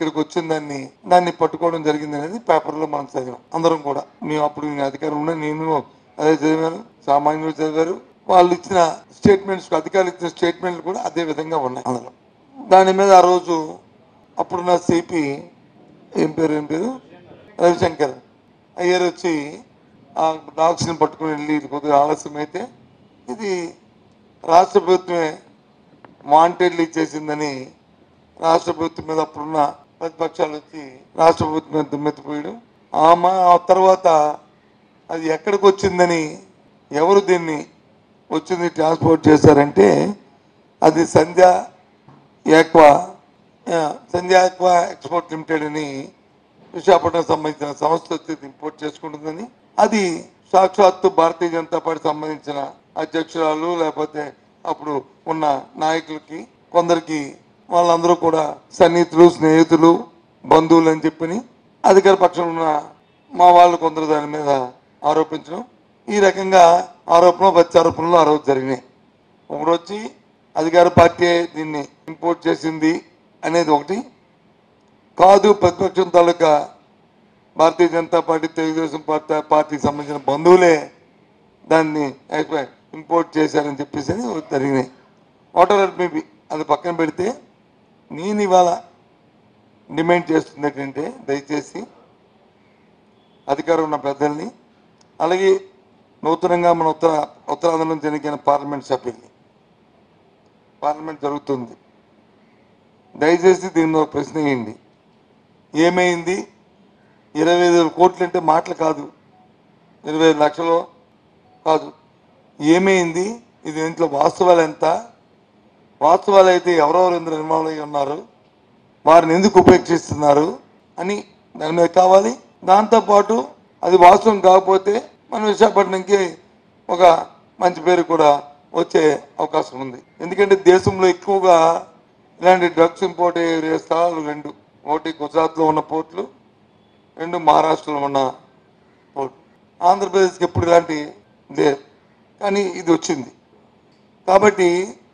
ఇక్కడికి వచ్చిన దాన్ని దాన్ని పట్టుకోవడం జరిగింది అనేది పేపర్లో మనం చదివాం అందరం కూడా మేము అప్పుడు నేను అధికారం ఉన్నా నేను అదే చదివాను సామాన్యులు చదివారు వాళ్ళు ఇచ్చిన స్టేట్మెంట్స్ అధికారులు ఇచ్చిన స్టేట్మెంట్లు కూడా అదే విధంగా ఉన్నాయి అందులో దాని మీద ఆ రోజు అప్పుడున్న సిపి ఏం పేరు ఏం పేరు రవిశంకర్ అయ్యారు వచ్చి ఆ డాగ్స్ని పట్టుకుని వెళ్ళి ఇది కొద్దిగా ఆలస్యం అయితే ఇది రాష్ట్ర ప్రభుత్వమే వాంటెడ్లీ చేసిందని రాష్ట్ర ప్రభుత్వం మీద అప్పుడున్న ప్రతిపక్షాలు వచ్చి రాష్ట్ర ప్రభుత్వం మీద దుమ్మెత్తిపోయడం ఆ మా ఆ తర్వాత అది ఎక్కడికి వచ్చిందని ఎవరు దీన్ని వచ్చింది ట్రాన్స్పోర్ట్ చేశారంటే అది సంధ్య ఏక్వా ఆ, సంధ్య ఏక్వా ఎక్స్పోర్ట్ లిమిటెడ్ అని విశాఖపట్నం సంబంధించిన సంస్థ వచ్చి ఇది ఇంపోర్ట్ చేసుకుంటుందని అది సాక్షాత్తు భారతీయ జనతా పార్టీ సంబంధించిన అధ్యక్షురాలు లేకపోతే అప్పుడు ఉన్న నాయకులకి కొందరికి వాళ్ళందరూ కూడా సన్నిహితులు స్నేహితులు బంధువులు అని చెప్పని అధికార పక్షంలో ఉన్న మా వాళ్ళు కొందరు దాని మీద ఆరోపించడం ఈ రకంగా ఆరోపణ ప్రత్యారోపణలు ఆ రోజు జరిగినాయి ఒకటి వచ్చి అధికార పార్టీ దీన్ని ఇంపోర్ట్ చేసింది అనేది ఒకటి కాదు ప్రతిపక్షం తాలూకా భారతీయ జనతా పార్టీ తెలుగుదేశం పార్టీ పార్టీకి సంబంధించిన బంధువులే దాన్ని ఇంపోర్ట్ చేశారని చెప్పేసి అని ఒకటి జరిగినాయి వాటర్ మేబీ అది పక్కన పెడితే నేను ఇవాళ డిమాండ్ చేస్తుంది ఏంటంటే దయచేసి అధికారం ఉన్న పెద్దల్ని అలాగే నూతనంగా మన ఉత్తర ఉత్తరాంధ్ర నుంచి ఎన్నికైన పార్లమెంట్ సభ్యుల్ని పార్లమెంట్ జరుగుతుంది దయచేసి దీని ఒక ప్రశ్న వేయండి ఏమైంది ఇరవై ఐదు వేల కోట్లు అంటే మాటలు కాదు ఇరవై ఐదు లక్షలు కాదు ఏమైంది ఇది ఇంట్లో వాస్తవాలు ఎంత వాస్తవాలు అయితే ఎవరెవరు ఇందులో ఇన్వాల్వ్ అయి ఉన్నారు వారిని ఎందుకు ఉపేక్షిస్తున్నారు అని దాని మీద కావాలి దాంతోపాటు అది వాస్తవం కాకపోతే మన విశాఖపట్నంకి ఒక మంచి పేరు కూడా వచ్చే అవకాశం ఉంది ఎందుకంటే దేశంలో ఎక్కువగా ఇలాంటి డ్రగ్స్ ఇంపోర్ట్ అయ్యే స్థలాలు రెండు ఒకటి గుజరాత్లో ఉన్న పోర్ట్లు రెండు మహారాష్ట్రలో ఉన్న పోర్ట్ ఆంధ్రప్రదేశ్కి ఎప్పుడు ఇలాంటి లేదు కానీ ఇది వచ్చింది కాబట్టి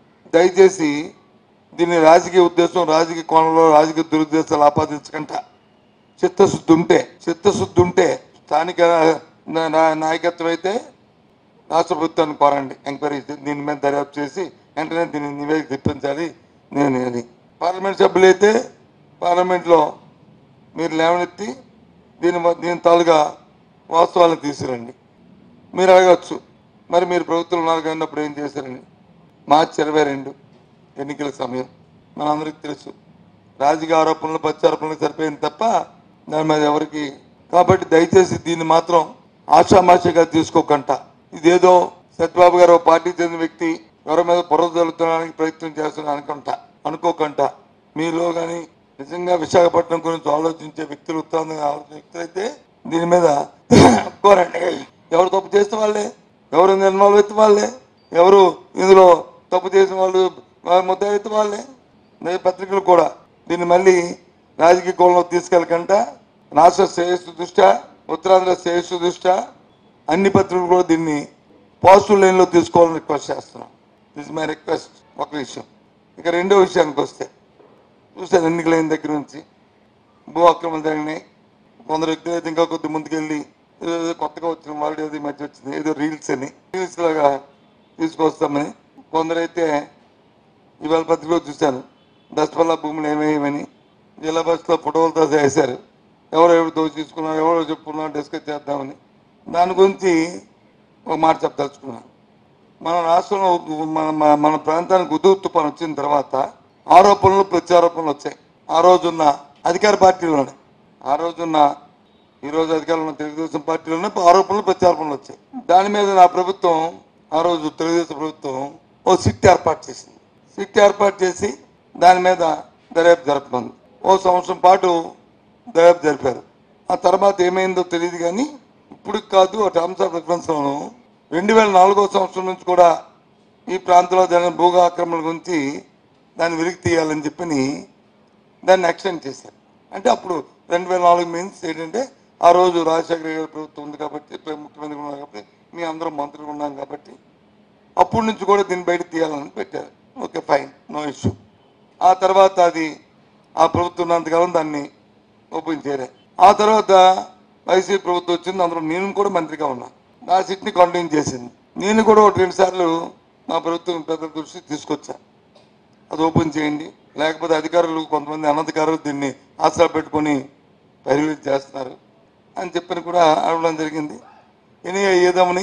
దయచేసి దీన్ని రాజకీయ ఉద్దేశం రాజకీయ కోణంలో రాజకీయ దురుద్దేశాలు ఆపాదించకుండా చిత్తశుద్ధి ఉంటే చిత్తశుద్ధి ఉంటే స్థానిక నా- నా- నాయకత్వం అయితే రాష్ట్ర ప్రభుత్వాన్ని కోరండి ఎంక్వైరీ చేసి దీని మీద దర్యాప్తు చేసి వెంటనే దీన్ని నివేదిక తెప్పించాలి నేను అని పార్లమెంట్ సభ్యులైతే పార్లమెంట్లో మీరు లేవనెత్తి దీని మ- దీని తాలుగా వాస్తవాలను తీసుకురండి మీరు అడగచ్చు మరి మీరు ప్రభుత్వం ఉన్నారు కానప్పుడు ఏం చేశారని మార్చి ఇరవై రెండు ఎన్నికల సమయం మనందరికీ తెలుసు రాజకీయ ఆరోపణలు ప్రత్యారోపణలు సరిపోయింది తప్ప దాని మీద ఎవరికి కాబట్టి దయచేసి దీన్ని మాత్రం ఆషామాషిగా తీసుకోకంట ఇదేదో సత్యబాబు గారు ఓ పార్టీ చెందిన వ్యక్తి ఎవరి మీద బుర్ర జల్లుతడానికి ప్రయత్నం చేస్తున్నా అనుకుంటా అనుకోకంట మీలో కానీ నిజంగా విశాఖపట్నం గురించి ఆలోచించే వ్యక్తులు ఉత్సాహంగా ఆలోచించే వ్యక్తులు అయితే దీని మీద కోరండి ఎవరు తప్పు చేస్తే వాళ్ళే ఎవరు ఇన్వాల్వ్ అయితే వాళ్ళే ఎవరు ఇందులో తప్పు చేసిన వాళ్ళు ముద్ద అయితే వాళ్ళే నేను పత్రికలు కూడా దీన్ని మళ్ళీ రాజకీయ కోణంలో తీసుకెళ్ళకంట రాష్ట్ర శ్రేయస్సు దృష్ట్యా ఉత్తరాంధ్ర శ్రేయస్సు దృష్ట్యా అన్ని పత్రికలు కూడా దీన్ని పాజిటివ్ లైన్లో తీసుకోవాలని రిక్వెస్ట్ చేస్తున్నాం దిస్ మై రిక్వెస్ట్ ఒక విషయం ఇక రెండో విషయానికి వస్తే చూసాను ఎన్నికలైన దగ్గర నుంచి భూ అక్రమాలు జరిగినాయి కొందరు వ్యక్తులు అయితే ఇంకా కొద్ది ముందుకెళ్ళి ఏదో కొత్తగా వచ్చిన వాళ్ళు ఏదో ఈ మధ్య వచ్చింది ఏదో రీల్స్ అని రీల్స్ లాగా తీసుకొస్తామని కొందరైతే ఇవాళ పత్రికలో చూశాను దశపల్ల భూములు ఏమేయమని జిల్లా బస్సులో ఫోటోలతో వేశారు ఎవరు ఎవరు దోచి తీసుకున్నారు ఎవరో చెప్పుకున్నారు డిస్కస్ చేద్దామని దాని గురించి ఒక మాట చెప్పదలుచుకున్నాను మన రాష్ట్రంలో మన మన- మన ప్రాంతానికి ఉద్దు తుఫాన్ వచ్చిన తర్వాత ఆరోపణలు ప్రత్యారోపణలు వచ్చాయి ఆ రోజున్న అధికార పార్టీలోనే ఆ రోజున్న ఈ రోజు అధికారంలో ఉన్న తెలుగుదేశం పార్టీలోనే ఆరోపణలు ప్రత్యారోపణలు వచ్చాయి దాని మీద నా ప్రభుత్వం ఆ రోజు తెలుగుదేశం ప్రభుత్వం ఓ సిట్ ఏర్పాటు చేసింది సిట్ ఏర్పాటు చేసి దాని మీద దర్యాప్తు జరుపుతుంది ఓ సంవత్సరం పాటు దర్యాప్తు జరిపారు ఆ తర్వాత ఏమైందో తెలియదు కానీ ఇప్పుడు కాదు ఆ టర్మ్స్ ఆఫ్ రిఫరెన్స్లోను రెండు వేల నాలుగో సంవత్సరం నుంచి కూడా ఈ ప్రాంతంలో జరిగిన భూగా ఆక్రమణ గురించి దాన్ని వెలికి తీయాలని చెప్పని దాన్ని ఎక్స్టెండ్ చేశారు అంటే అప్పుడు రెండు వేల నాలుగు మీన్స్ ఏంటంటే ఆ రోజు రాజశేఖర గారి ప్రభుత్వం ఉంది కాబట్టి ప్ర- ముఖ్యమంత్రి ఉన్నారు కాబట్టి మీ అందరం మంత్రులు ఉన్నాం కాబట్టి అప్పటి నుంచి కూడా దీన్ని బయట తీయాలని పెట్టారు ఓకే ఫైన్ నో ఇష్యూ ఆ తర్వాత అది ఆ ప్రభుత్వం ఉన్నంతకాలం దాన్ని ఓపెన్ చేయలే ఆ తర్వాత వైసీపీ ప్రభుత్వం వచ్చింది అందులో నేను కూడా మంత్రిగా ఉన్నా నా సీట్ని కంటిన్యూ చేసింది నేను కూడా ఒక రెండు సార్లు మా ప్రభుత్వం పెద్దల దృష్టి తీసుకొచ్చా అది ఓపెన్ చేయండి లేకపోతే అధికారులు కొంతమంది అనధికారులు దీన్ని ఆసరా పెట్టుకొని పరిమితి చేస్తున్నారు అని చెప్పని కూడా అడగడం జరిగింది ఎనీ ఏదామని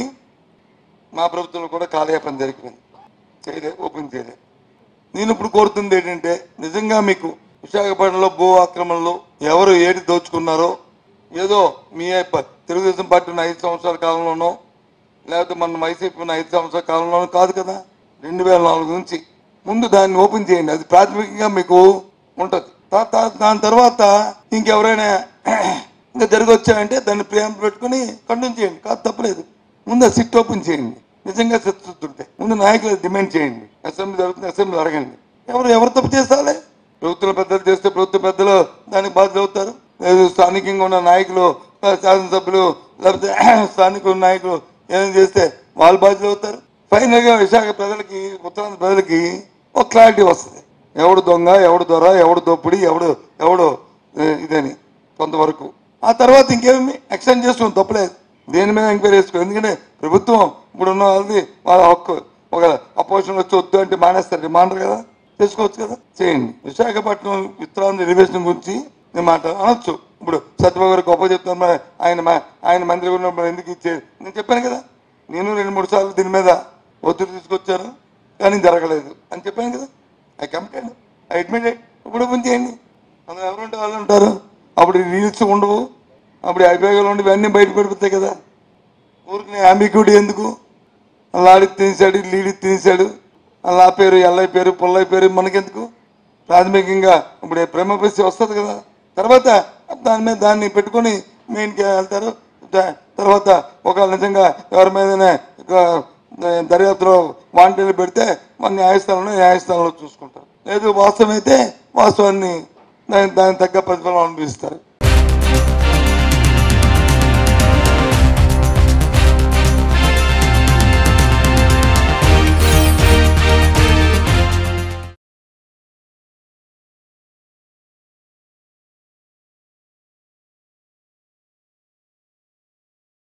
మా ప్రభుత్వంలో కూడా కాలయాపన జరిగింది చేయలే ఓపెన్ చేయలే నేను ఇప్పుడు కోరుతుంది ఏంటంటే నిజంగా మీకు విశాఖపట్నంలో భూ ఆక్రమణలో ఎవరు ఏది దోచుకున్నారో ఏదో మీ ప- తెలుగుదేశం పార్టీ ఉన్న ఐదు సంవత్సరాల కాలంలోనో లేకపోతే మన వైసీపీ ఉన్న ఐదు సంవత్సరాల కాలంలోనో కాదు కదా రెండు వేల నాలుగు నుంచి ముందు దాన్ని ఓపెన్ చేయండి అది ప్రాథమికంగా మీకు ఉంటుంది తా- తా- దాని తర్వాత ఇంకెవరైనా ఇంకా జరిగి వచ్చాయంటే దాన్ని ప్రేమ పెట్టుకుని కంటిన్యూ చేయండి కాదు తప్పలేదు ముందు ఆ సిట్ ఓపెన్ చేయండి నిజంగా చిత్తశుద్ధి ముందు నాయకులు డిమాండ్ చేయండి అసెంబ్లీ జరుగుతుంది అసెంబ్లీ అడగండి ఎవరు ఎవరు తప్పు చేస్తారే ప్రభుత్వ పెద్దలు చేస్తే ప్రభుత్వ పెద్దలు దానికి బాధ్యత అవుతారు లేదు స్థానికంగా ఉన్న నాయకులు ఆ, శాసనసభ్యులు లేకపోతే స్థానిక ఉన్న నాయకులు ఏదైనా చేస్తే వాళ్ళు బాధ్యత అవుతారు ఫైనల్ గా విశాఖ ప్రజలకి ఉత్తరాంధ్ర ప్రజలకి ఒక క్లారిటీ వస్తుంది ఎవడు దొంగ ఎవడు దొర ఎవడు దోపిడి ఎవడు ఎవడు ఏ, ఇదని కొంతవరకు ఆ తర్వాత ఇంకేమి ఎక్స్టెండ్ చేసుకుని తప్పలేదు దేని మీద ఎంక్వైరీ చేసుకో ఎందుకంటే ప్రభుత్వం ఇప్పుడు ఉన్న వాళ్ళది వాళ్ళ హక్కు ఒక అపోజిషన్ వచ్చి వద్దు అంటే మానేస్తారు మానరు కదా చేసుకోవచ్చు కదా చేయండి విశాఖపట్నం ఉత్తరాంధ్ర రిజర్వేషన్ గురించి నేను మాట అనొచ్చు ఇప్పుడు సత్యబాబు గారు గొప్ప చెప్తాను మరి ఆయన మా- ఆయన మంత్రి ఉన్నప్పుడు ఎందుకు ఇచ్చేది నేను చెప్పాను కదా నేను రెండు మూడు సార్లు దీని మీద ఒత్తిడి తీసుకొచ్చాను కానీ జరగలేదు అని చెప్పాను కదా ఐ కమిటెడ్ ఐ అడ్మిటెడ్ ఇప్పుడు ఓపెన్ చేయండి అందులో ఎవరుంటే వాళ్ళు ఉంటారు అప్పుడు రీల్స్ ఉండవు అప్పుడు అభియోగాలు ఉండి ఇవన్నీ బయట పడిపోతాయి కదా ఊరికి అంబిక్యూటీ ఎందుకు లాడి తినేశాడు లీడి తినేశాడు అలా పేరు ఎల్లయ్య పేరు పుల్లయ్య పేరు మనకెందుకు ప్రాథమికంగా ఇప్పుడు ప్రేమ పరిస్థితి వస్తుంది కదా తర్వాత దాని మీద దాన్ని పెట్టుకొని మెయిన్కి వెళ్తారు ద- తర్వాత ఒక నిజంగా ఎవరి మీదనే ఒక దర్యాప్తులో వాంటీలు పెడితే మన న్యాయస్థానంలో న్యాయస్థానంలో చూసుకుంటారు లేదు వాస్తవం అయితే వాస్తవాన్ని దాని దానికి తగ్గ ప్రతిఫలం అనుభవిస్తారు